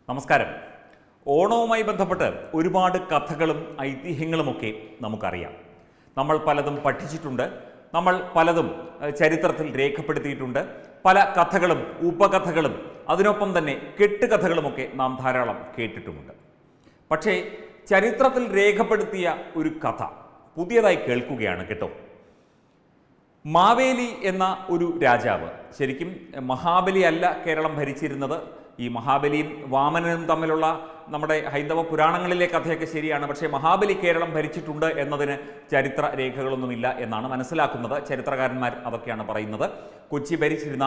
നമസ്കാരം ഓണവുമായി ബന്ധപ്പെട്ട് ഒരുപാട് കഥകളും ഐതിഹ്യങ്ങളുമൊക്കെ നമുക്കറിയാം നമ്മൾ പലതും പഠിച്ചിട്ടുണ്ട് നമ്മൾ പലതും ഏഹ്, ചരിത്രത്തിൽ രേഖപ്പെടുത്തിയിട്ടുണ്ട് പല കഥകളും ഉപകഥകളും അതിനൊപ്പം തന്നെ കെട്ടുകഥകളുമൊക്കെ നാം ധാരാളം കേട്ടിട്ടുമുണ്ട് പക്ഷേ ചരിത്രത്തിൽ രേഖപ്പെടുത്തിയ ഒരു കഥ പുതിയതായി കേൾക്കുകയാണ് കേട്ടോ മാവേലി എന്ന ഒരു രാജാവ് ശരിക്കും മഹാബലി അല്ല കേരളം ഭരിച്ചിരുന്നത് ഈ മഹാബലിയും വാമനനും തമ്മിലുള്ള നമ്മുടെ ഹൈന്ദവ പുരാണങ്ങളിലെ കഥയൊക്കെ ശരിയാണ് പക്ഷേ മഹാബലി കേരളം ഭരിച്ചിട്ടുണ്ട് എന്നതിന് ചരിത്ര രേഖകളൊന്നുമില്ല എന്നാണ് മനസ്സിലാക്കുന്നത് ചരിത്രകാരന്മാർ അതൊക്കെയാണ് പറയുന്നത് കൊച്ചി ഭരിച്ചിരുന്ന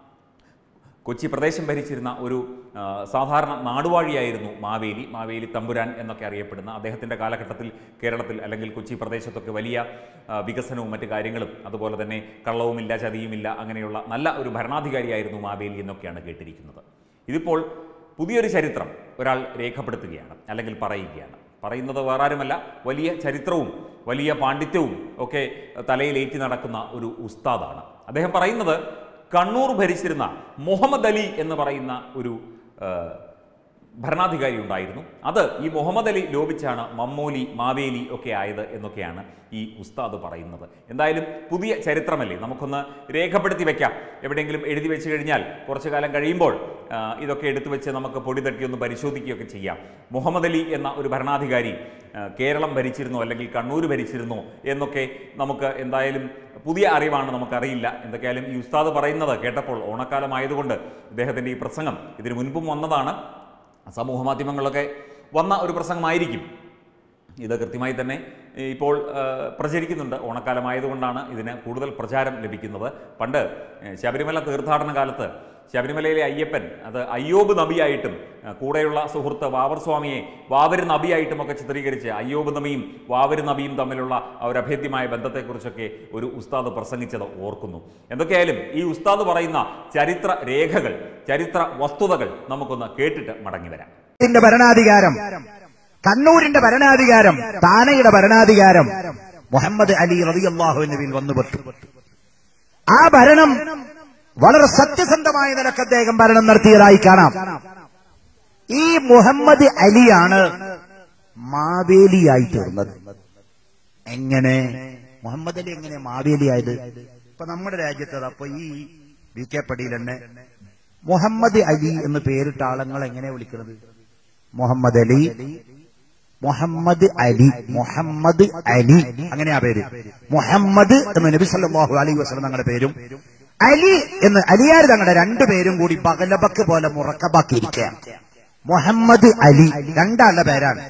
കൊച്ചി പ്രദേശം ഭരിച്ചിരുന്ന ഒരു ആ, സാധാരണ നാടുവാഴിയായിരുന്നു മാവേലി മാവേലി തമ്പുരാൻ എന്നൊക്കെ അറിയപ്പെടുന്ന അദ്ദേഹത്തിൻ്റെ കാലഘട്ടത്തിൽ കേരളത്തിൽ അല്ലെങ്കിൽ കൊച്ചി പ്രദേശത്തൊക്കെ വലിയ ആ, വികസനവും മറ്റു കാര്യങ്ങളും അതുപോലെ തന്നെ കള്ളവുമില്ല ചതിയുമില്ല അങ്ങനെയുള്ള നല്ല ഒരു ഭരണാധികാരിയായിരുന്നു മാവേലി എന്നൊക്കെയാണ് കേട്ടിരിക്കുന്നത് ഇതിപ്പോൾ പുതിയൊരു ചരിത്രം ഒരാൾ രേഖപ്പെടുത്തുകയാണ് അല്ലെങ്കിൽ പറയുകയാണ് പറയുന്നത് വേറാരുമല്ല വലിയ ചരിത്രവും വലിയ പാണ്ഡിത്യവും ഒക്കെ തലയിലേറ്റി നടക്കുന്ന ഒരു ഉസ്താദാണ് അദ്ദേഹം പറയുന്നത് കണ്ണൂർ ഭരിച്ചിരുന്ന മുഹമ്മദ് അലി എന്ന് പറയുന്ന ഒരു ആ, ഭരണാധികാരി ഉണ്ടായിരുന്നു അത് ഈ മുഹമ്മദ് അലി ലോപിച്ചാണ് മമ്മൂലി മാവേലി ഒക്കെ ആയത് എന്നൊക്കെയാണ് ഈ ഉസ്താദ് പറയുന്നത് എന്തായാലും പുതിയ ചരിത്രമല്ലേ നമുക്കൊന്ന് രേഖപ്പെടുത്തി വെക്കാം എവിടെയെങ്കിലും എഴുതി വെച്ച് കഴിഞ്ഞാൽ കുറച്ചു കാലം കഴിയുമ്പോൾ ആ, ഇതൊക്കെ എടുത്തു വെച്ച് നമുക്ക് പൊടി തട്ടി ഒന്ന് പരിശോധിക്കുകയൊക്കെ ചെയ്യാം മുഹമ്മദ് അലി എന്ന ഒരു ഭരണാധികാരി ആ, കേരളം ഭരിച്ചിരുന്നോ അല്ലെങ്കിൽ കണ്ണൂർ ഭരിച്ചിരുന്നോ എന്നൊക്കെ നമുക്ക് എന്തായാലും പുതിയ അറിവാണ് നമുക്കറിയില്ല എന്തൊക്കെയായാലും ഈ ഉസ്താദ് പറയുന്നത് കേട്ടപ്പോൾ ഓണക്കാലമായതുകൊണ്ട് ഇദ്ദേഹത്തിൻ്റെ ഈ പ്രസംഗം ഇതിനു മുൻപും വന്നതാണ് സമൂഹ മാധ്യമങ്ങളിലൊക്കെ വന്ന ഒരു പ്രസംഗമായിരിക്കും ഇത് കൃത്യമായി തന്നെ ഇപ്പോൾ ആ, പ്രചരിക്കുന്നുണ്ട് ഓണക്കാലമായതുകൊണ്ടാണ് ഇതിന് കൂടുതൽ പ്രചാരം ലഭിക്കുന്നത് പണ്ട് ഏ, ശബരിമല തീർത്ഥാടന കാലത്ത് ശബരിമലയിലെ അയ്യപ്പൻ അത് അയ്യോബ് നബിയായിട്ടും ആ, കൂടെയുള്ള സുഹൃത്ത് വാവർ സ്വാമിയെ വാവര് നബിയായിട്ടും ഒക്കെ ചിത്രീകരിച്ച് അയ്യോബ് നബിയും വാവര് നബിയും തമ്മിലുള്ള ആ ഒരു അഭേദ്യമായ ബന്ധത്തെക്കുറിച്ചൊക്കെ ഒരു ഉസ്താദ് പ്രസംഗിച്ചത് ഓർക്കുന്നു എന്തൊക്കെയായാലും ഈ ഉസ്താദ് പറയുന്ന ചരിത്ര രേഖകൾ ചരിത്ര വസ്തുതകൾ നമുക്കൊന്ന് കേട്ടിട്ട് മടങ്ങി വരാം ിന്റെ ഭരണാധികാരം കണ്ണൂരിന്റെ ഭരണാധികാരം താനയുടെ ഭരണാധികാരം മുഹമ്മദ് അലി റളിയല്ലാഹു എന്നിവയിൽ വന്നുപെട്ടു ആ ഭരണം വളരെ സത്യസന്ധമായ നിലക്ക് അദ്ദേഹം ഭരണം നടത്തിയതായി കാണാം ഈ മുഹമ്മദ് അലിയാണ് മാവേലിയായി തീർന്നത് എങ്ങനെ മുഹമ്മദ് അലി എങ്ങനെ മാവേലിയായത് ഇപ്പൊ നമ്മുടെ രാജ്യത്ത് അപ്പൊ ഈ വി കെ പടിയിൽ തന്നെ മുഹമ്മദ് അലി എന്ന് പേരിട്ട ആളങ്ങൾ എങ്ങനെ വിളിക്കുന്നത് മുഹമ്മദ് അലി മുഹമ്മദ് അലി മുഹമ്മദ് അലി അങ്ങനെയാ പേര് മുഹമ്മദ് എന്ന് നബി സല്ലല്ലാഹു അലൈഹി വസല്ലം തങ്ങളുടെ പേരും അലി എന്ന് അലിയാർ തങ്ങളുടെ രണ്ടു പേരും കൂടി ബകലബക്ക് പോലെ മുറക്കബാക്കിയിരിക്കുകയാണ് മുഹമ്മദ് അലി രണ്ടാളുടെ പേരാണ്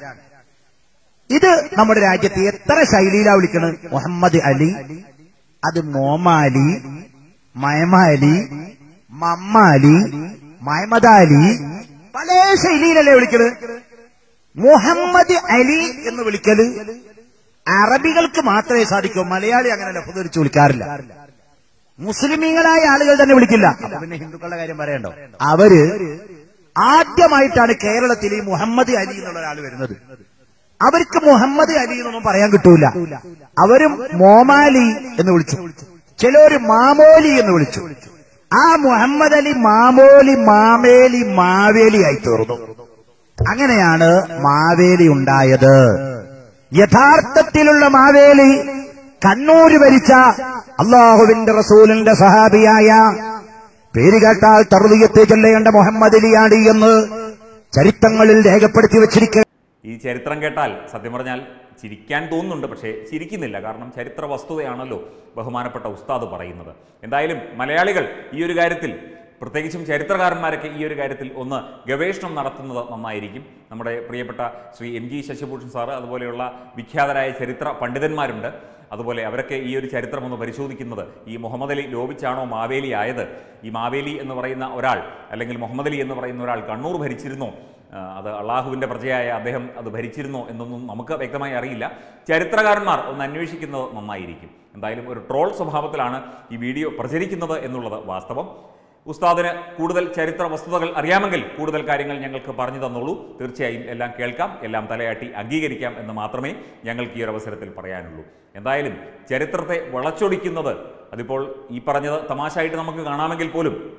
ഇത് നമ്മുടെ രാജ്യത്ത് എത്ര ശൈലിയിലാ വിളിക്കുന്നത് മുഹമ്മദ് അലി അത് മോമാലി മയമാലി മമ്മാലി മയമദാലി പല ശൈലിയിലല്ലേ വിളിക്കല് മുഹമ്മദ് അലി എന്ന് വിളിക്കല് അറബികൾക്ക് മാത്രമേ സാധിക്കൂ മലയാളി അങ്ങനെ ലഫ്ധരിച്ച് വിളിക്കാറില്ല മുസ്ലിമീങ്ങളായ ആളുകൾ തന്നെ വിളിക്കില്ല അപ്പൊ പിന്നെ ഹിന്ദുക്കളുടെ കാര്യം പറയണ്ടോ അവര് ആദ്യമായിട്ടാണ് കേരളത്തിൽ ഈ മുഹമ്മദ് അലി എന്നുള്ള ഒരാൾ വരുന്നത് അവർക്ക് മുഹമ്മദ് അലി എന്നൊന്നും പറയാൻ കിട്ടൂല അവരും മോമാലി എന്ന് വിളിച്ചു ചിലര് മാമോലി എന്ന് വിളിച്ചു ആ മുഹമ്മദ് അലി മാമോലി മാമേലി മാവേലി ആയി തീർന്നു അങ്ങനെയാണ് മാവേലി ഉണ്ടായത് യഥാർത്ഥത്തിലുള്ള മാവേലി കണ്ണൂര് ഭരിച്ച അള്ളാഹുവിന്റെ റസൂലിന്റെ സഹാബിയായ പേര് കേട്ടാൽ തറുതിയത്തെ ചൊല്ലേണ്ട മുഹമ്മദ് അലിയാണ് എന്ന് ചരിത്രങ്ങളിൽ രേഖപ്പെടുത്തി വച്ചിരിക്കുക ഈ ചരിത്രം കേട്ടാൽ സത്യം പറഞ്ഞാൽ ചിരിക്കാൻ തോന്നുന്നുണ്ട് പക്ഷേ ചിരിക്കുന്നില്ല കാരണം ചരിത്ര വസ്തുതയാണല്ലോ ബഹുമാനപ്പെട്ട ഉസ്താദ് പറയുന്നത് എന്തായാലും മലയാളികൾ ഈ ഒരു കാര്യത്തിൽ പ്രത്യേകിച്ചും ചരിത്രകാരന്മാരൊക്കെ ഈ ഒരു കാര്യത്തിൽ ഒന്ന് ഗവേഷണം നടത്തുന്നത് നന്നായിരിക്കും നമ്മുടെ പ്രിയപ്പെട്ട Shri M G Sasibhushan sir അതുപോലെയുള്ള വിഖ്യാതരായ ചരിത്ര പണ്ഡിതന്മാരുണ്ട് അതുപോലെ അവരൊക്കെ ഈ ഒരു ചരിത്രം ഒന്ന് പരിശോധിക്കുന്നത് ഈ മുഹമ്മദ് അലി ലോപിച്ചാണോ മാവേലി ആയത് ഈ മാവേലി എന്ന് പറയുന്ന ഒരാൾ അല്ലെങ്കിൽ മുഹമ്മദ് അലി എന്ന് പറയുന്ന ഒരാൾ കണ്ണൂർ ഭരിച്ചിരുന്നോ ആ, അത് അള്ളാഹുവിൻ്റെ പ്രജയായ അദ്ദേഹം അത് ഭരിച്ചിരുന്നോ എന്നൊന്നും നമുക്ക് വ്യക്തമായി അറിയില്ല ചരിത്രകാരന്മാർ ഒന്ന് അന്വേഷിക്കുന്നത് നന്നായിരിക്കും എന്തായാലും ഒരു ട്രോൾ സ്വഭാവത്തിലാണ് ഈ വീഡിയോ പ്രചരിക്കുന്നത് എന്നുള്ളത് വാസ്തവം ഉസ്താദിന് കൂടുതൽ ചരിത്ര വസ്തുതകൾ അറിയാമെങ്കിൽ കൂടുതൽ കാര്യങ്ങൾ ഞങ്ങൾക്ക് പറഞ്ഞു തന്നോളൂ തീർച്ചയായും എല്ലാം കേൾക്കാം എല്ലാം തലയാട്ടി അംഗീകരിക്കാം എന്ന് മാത്രമേ ഞങ്ങൾക്ക് ഈ ഒരു അവസരത്തിൽ പറയാനുള്ളൂ എന്തായാലും ചരിത്രത്തെ വളച്ചൊടിക്കുന്നത് അതിപ്പോൾ ഈ പറഞ്ഞത് തമാശയായിട്ട് നമുക്ക് കാണാമെങ്കിൽ പോലും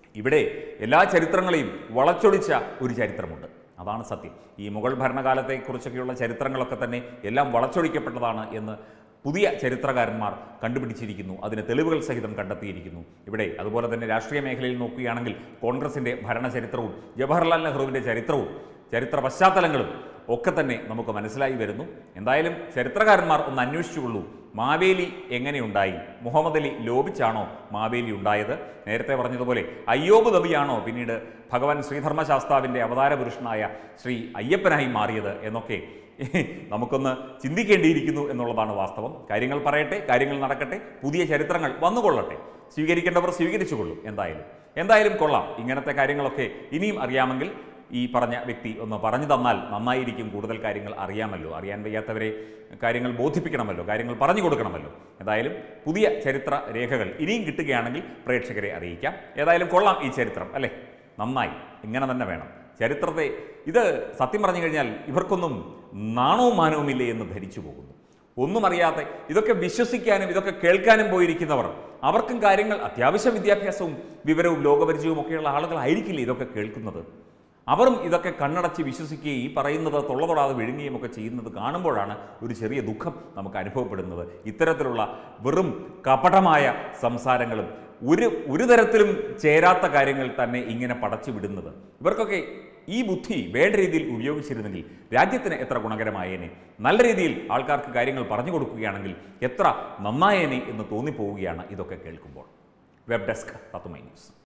ഇവിടെ എല്ലാ ചരിത്രങ്ങളെയും വളച്ചൊടിച്ച ഒരു ചരിത്രമുണ്ട് അതാണ് സത്യം ഈ മുഗൾ ഭരണകാലത്തെക്കുറിച്ചൊക്കെയുള്ള ചരിത്രങ്ങളൊക്കെ തന്നെ എല്ലാം വളച്ചൊടിക്കപ്പെട്ടതാണ് എന്ന് പുതിയ ചരിത്രകാരന്മാർ കണ്ടുപിടിച്ചിരിക്കുന്നു അതിന് തെളിവുകൾ സഹിതം കണ്ടെത്തിയിരിക്കുന്നു ഇവിടെ അതുപോലെ തന്നെ രാഷ്ട്രീയ മേഖലയിൽ നോക്കുകയാണെങ്കിൽ കോൺഗ്രസിൻ്റെ ഭരണചരിത്രവും ജവഹർലാൽ നെഹ്റുവിൻ്റെ ചരിത്രവും ചരിത്ര പശ്ചാത്തലങ്ങളും ഒക്കെ തന്നെ നമുക്ക് മനസ്സിലായി വരുന്നു എന്തായാലും ചരിത്രകാരന്മാർ ഒന്ന് അന്വേഷിച്ചുകൊള്ളൂ മാവേലി എങ്ങനെയുണ്ടായി മുഹമ്മദ് അലി ലോപിച്ചാണോ മാവേലി ഉണ്ടായത് നേരത്തെ പറഞ്ഞതുപോലെ അയ്യോബ് നബിയാണോ പിന്നീട് ഭഗവാൻ ശ്രീധർമ്മശാസ്താവിൻ്റെ അവതാര പുരുഷനായ ശ്രീ അയ്യപ്പനായി മാറിയത് എന്നൊക്കെ നമുക്കൊന്ന് ചിന്തിക്കേണ്ടിയിരിക്കുന്നു എന്നുള്ളതാണ് വാസ്തവം കാര്യങ്ങൾ പറയട്ടെ കാര്യങ്ങൾ നടക്കട്ടെ പുതിയ ചരിത്രങ്ങൾ വന്നുകൊള്ളട്ടെ സ്വീകരിക്കേണ്ടവർ സ്വീകരിച്ചുകൊള്ളും എന്തായാലും എന്തായാലും കൊള്ളാം ഇങ്ങനത്തെ കാര്യങ്ങളൊക്കെ ഇനിയും അറിയാമെങ്കിൽ ഈ പറഞ്ഞ വ്യക്തി ഒന്ന് പറഞ്ഞു തന്നാൽ നന്നായിരിക്കും കൂടുതൽ കാര്യങ്ങൾ അറിയാമല്ലോ അറിയാൻ വയ്യാത്തവരെ കാര്യങ്ങൾ ബോധിപ്പിക്കണമല്ലോ കാര്യങ്ങൾ പറഞ്ഞു കൊടുക്കണമല്ലോ ഏതായാലും പുതിയ ചരിത്ര രേഖകൾ ഇനിയും കിട്ടുകയാണെങ്കിൽ പ്രേക്ഷകരെ അറിയിക്കാം ഏതായാലും കൊള്ളാം ഈ ചരിത്രം അല്ലേ നന്നായി ഇങ്ങനെ തന്നെ വേണം ചരിത്രത്തെ ഇത് സത്യം പറഞ്ഞു കഴിഞ്ഞാൽ ഇവർക്കൊന്നും നാണവും മാനവുമില്ലേ എന്ന് ധരിച്ചു പോകുന്നു ഒന്നും അറിയാതെ ഇതൊക്കെ വിശ്വസിക്കാനും ഇതൊക്കെ കേൾക്കാനും പോയിരിക്കുന്നവർ അവർക്കും കാര്യങ്ങൾ അത്യാവശ്യം വിദ്യാഭ്യാസവും വിവരവും ലോകപരിചയവും ഒക്കെയുള്ള ആളുകളായിരിക്കില്ലേ ഇതൊക്കെ കേൾക്കുന്നത് അവരും ഇതൊക്കെ കണ്ണടച്ച് വിശ്വസിക്കുകയും ഈ പറയുന്നത് തൊള്ളതൊടാതെ വിഴുങ്ങുകയും ഒക്കെ ചെയ്യുന്നത് കാണുമ്പോഴാണ് ഒരു ചെറിയ ദുഃഖം നമുക്ക് അനുഭവപ്പെടുന്നത് ഇത്തരത്തിലുള്ള വെറും കപടമായ സംസാരങ്ങളും ഒരു ഒരു തരത്തിലും ചേരാത്ത കാര്യങ്ങൾ തന്നെ ഇങ്ങനെ പടച്ചു വിടുന്നത് ഇവർക്കൊക്കെ ഈ ബുദ്ധി വേണ്ട രീതിയിൽ ഉപയോഗിച്ചിരുന്നെങ്കിൽ രാജ്യത്തിന് എത്ര ഗുണകരമായേനെ നല്ല രീതിയിൽ ആൾക്കാർക്ക് കാര്യങ്ങൾ പറഞ്ഞു കൊടുക്കുകയാണെങ്കിൽ എത്ര നന്നായേനെ എന്ന് തോന്നിപ്പോവുകയാണ് ഇതൊക്കെ കേൾക്കുമ്പോൾ വെബ് ഡെസ്ക് തത്തുമൈ ന്യൂസ്